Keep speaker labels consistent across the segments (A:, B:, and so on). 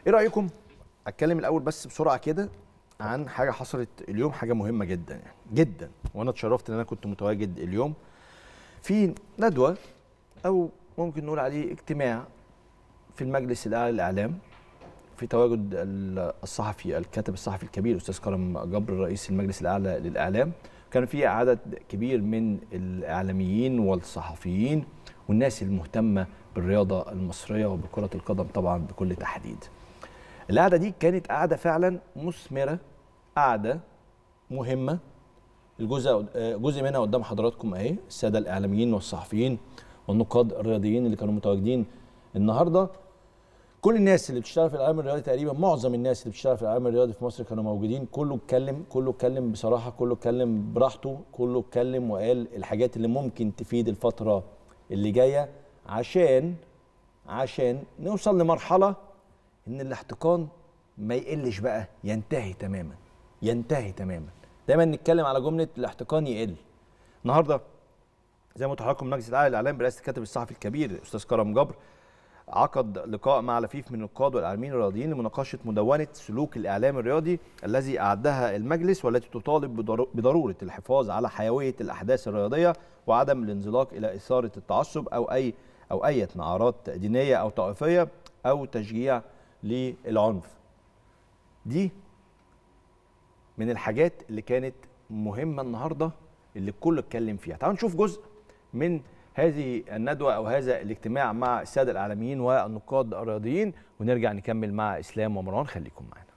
A: ايه رايكم اتكلم الاول بس بسرعه كده عن حاجه حصلت اليوم حاجه مهمه جدا يعني جدا وانا اتشرفت ان انا كنت متواجد اليوم في ندوه او ممكن نقول عليه اجتماع في المجلس الاعلى للاعلام في تواجد الصحفي الكاتب الصحفي الكبير الاستاذ كرم جبر رئيس المجلس الاعلى للاعلام كان في عدد كبير من الاعلاميين والصحفيين والناس المهتمه بالرياضه المصريه وبكره القدم طبعا بكل تحديد. القعده دي كانت قعده فعلا مثمره قعده مهمه الجزء جزء منها قدام حضراتكم اهي الساده الاعلاميين والصحفيين والنقاد الرياضيين اللي كانوا متواجدين النهارده كل الناس اللي بتشتغل في العالم الرياضي تقريبا معظم الناس اللي بتشتغل في العالم الرياضي في مصر كانوا موجودين كله اتكلم كله اتكلم بصراحه كله اتكلم براحته كله اتكلم وقال الحاجات اللي ممكن تفيد الفتره اللي جايه عشان عشان نوصل لمرحله ان الاحتقان ما يقلش بقى ينتهي تماما ينتهي تماما دايما نتكلم على جمله الاحتقان يقل النهارده زي ما قلت لحضراتكم مجلس الاعلى للاعلام برئاسه الكاتب الصحفي الكبير الاستاذ كرم جبر عقد لقاء مع لفيف من النقاد والاعلاميين الرياضيين لمناقشه مدونه سلوك الاعلام الرياضي الذي اعدها المجلس والتي تطالب بضروره الحفاظ على حيويه الاحداث الرياضيه وعدم الانزلاق الى اثاره التعصب او اي او اي نعرات دينيه او طائفيه او تشجيع للعنف. دي من الحاجات اللي كانت مهمه النهارده اللي الكل اتكلم فيها. تعالوا نشوف جزء من هذه الندوة أو هذا الاجتماع مع السادة الإعلاميين والنقاد الرياضيين ونرجع نكمل مع إسلام ومروان خليكم معنا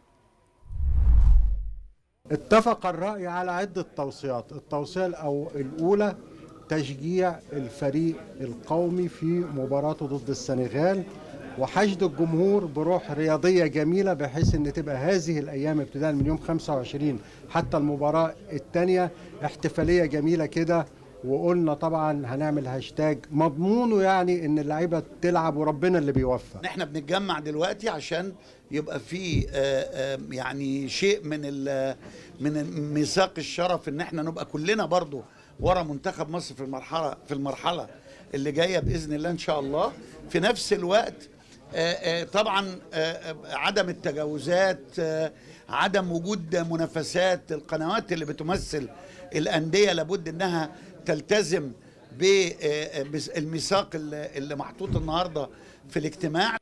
B: اتفق الرأي على عدة توصيات التوصية أو الأولى تشجيع الفريق القومي في مباراته ضد السنغال وحشد الجمهور بروح رياضية جميلة بحيث ان تبقى هذه الايام ابتداء من يوم 25 حتى المباراة الثانية احتفالية جميلة كده وقلنا طبعا هنعمل هاشتاج مضمونه يعني ان اللعيبه تلعب وربنا اللي بيوفق
C: احنا بنتجمع دلوقتي عشان يبقى في يعني شيء من من ميثاق الشرف ان احنا نبقى كلنا برضو ورا منتخب مصر في المرحله في المرحله اللي جايه باذن الله ان شاء الله في نفس الوقت طبعا عدم التجاوزات عدم وجود منافسات القنوات اللي بتمثل الانديه لابد انها تلتزم بالميثاق اللي محطوط النهارده في الاجتماع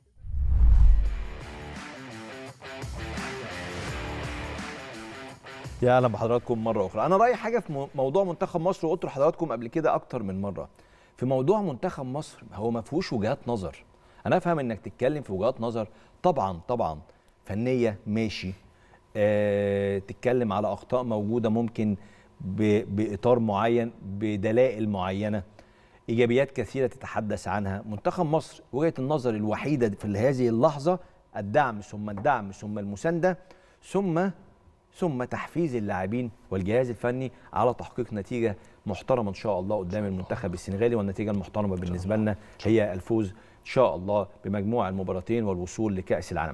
A: يا اهلا بحضراتكم مره اخرى انا رايي حاجه في موضوع منتخب مصر وقلت لحضراتكم قبل كده اكتر من مره في موضوع منتخب مصر هو ما فيهوش وجهات نظر انا افهم انك تتكلم في وجهات نظر طبعا طبعا فنيه ماشي أه تتكلم على اخطاء موجوده ممكن باطار معين بدلائل معينه ايجابيات كثيره تتحدث عنها منتخب مصر وجهه النظر الوحيده في هذه اللحظه الدعم ثم الدعم ثم المسانده ثم ثم تحفيز اللاعبين والجهاز الفني على تحقيق نتيجه محترمه ان شاء الله قدام المنتخب السنغالي والنتيجه المحترمه بالنسبه لنا هي الفوز ان شاء الله بمجموع المباراتين والوصول لكاس العالم